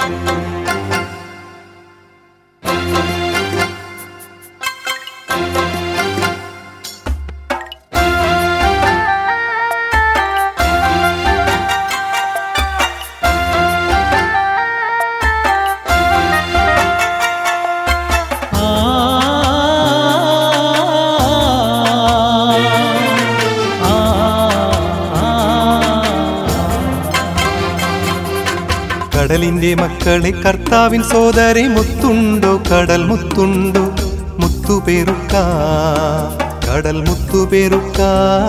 കടലിന്റെ മക്കളെ കർത്താവിൻ സോദരെ മുത്തുണ്ടോ കടൽ മുത്തുണ്ടോ മുത്തുപേറുക്ക കടൽ മുത്തുപേറുക്ക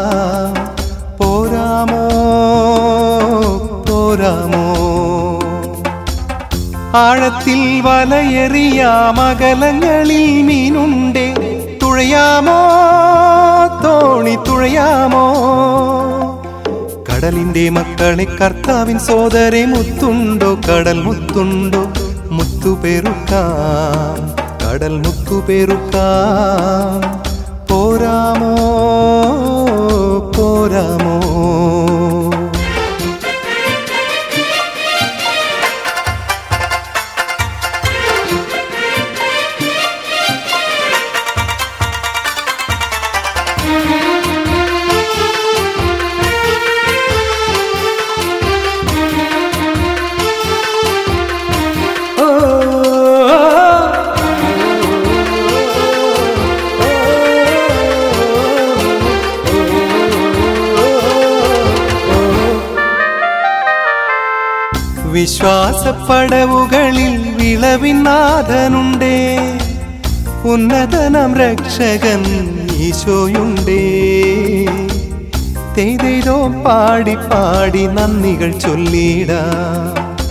പോരാമോ പോരാമോ ആഴത്തിൽ വലയെറിയാം അകലങ്ങളിൽ മീനുണ്ടേ തുഴയാമോ തോണി തുഴയാമോ കടലിന്റെ മക്കളെ കർത്താവിൻ സോദരെ മുത്തുണ്ടോ കടൽ മുത്തുണ്ടോ മുത്തുപേറുക്കാം കടൽ മുത്തുപേറുക്കാം പോരാമോ പോരാമോ വിശ്വാസപ്പടവുകളിൽ വിളവിനാഥനുണ്ടേ ഉന്നതനം രക്ഷകൻ ഈശോയുണ്ടേ തെയ്തെയ്തോ പാടി പാടി നന്ദികൾ ചൊല്ലിടാം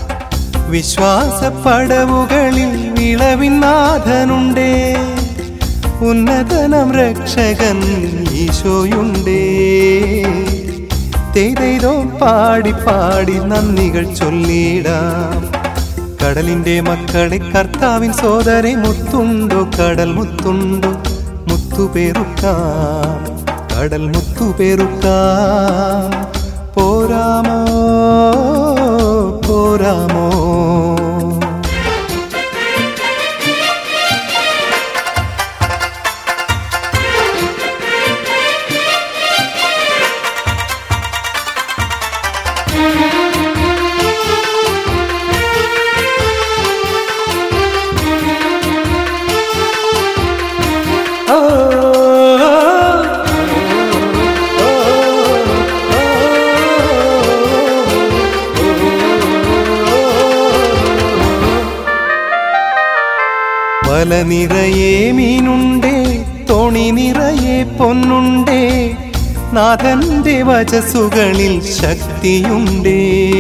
വിശ്വാസപ്പടവുകളിൽ വിളവിനാഥനുണ്ടേ ഉന്നതനം രക്ഷകൻ ഈശോയുണ്ടേ തെയ്തെയ്തോ പാടി പാടി നന്ദികൾ ചൊല്ലിടാം കടലിന്റെ മക്കളെ കർത്താവിൻ സോദരെ മുത്തുണ്ടോ കടൽ മുത്തുണ്ടോ മുത്തുപേറുക്കാം കടൽ മുത്തുപേറുക്കാം പോരാമോ പോരാമോ വല നിറയെ മീനുണ്ടേ തോണി നിറയെ പൊന്നുണ്ടേ നാഥന്റെ വചസുകളിൽ ശക്തിയുണ്ടേ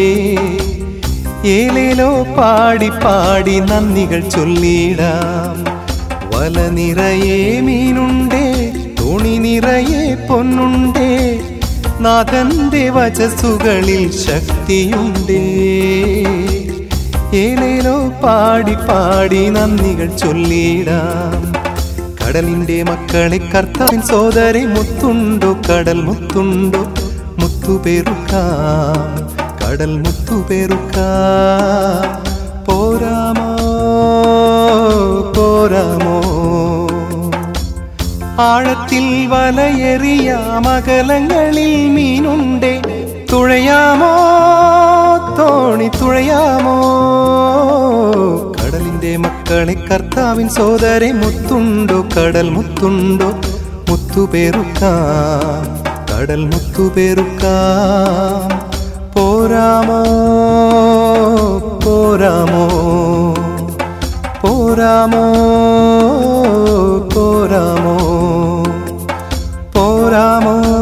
ഏലേലോ പാടി പാടി നന്ദികൾ ചൊല്ലിടാം വല നിറയെ മീനുണ്ടേ തോണി നിറയെ പൊന്നുണ്ടേ നാഥന്റെ വചസുകളിൽ ശക്തിയുണ്ടേ ഏലേലോ പാടി പാടി നന്ദികൾ ചൊല്ലിടാം കടലിന്റെ മക്കളെ കർത്താവിൻ സോദരെ മുത്തുണ്ടോ കടൽ മുത്തുണ്ടോ മുത്തുപേറുക്കാം കടൽ മുത്തുപേറുക്കാം പോരാമോ പോരാമോ ആഴത്തിൽ വലയെറിയാം അകലങ്ങളിൽ മീനുണ്ടേ തുഴയാമോ തോണി തുഴയാമോ കടലിന്റെ മക്കളെ കർത്താവിൻ സോദരെ മുത്തുണ്ടോ കടൽ മുത്തുണ്ടോ മുത്തുപേറുക്കാം കടൽ മുത്തുപേറുക്കാം പോരാമോ പോരാമോ പോരാമോ പോരാമോ പോരാമോ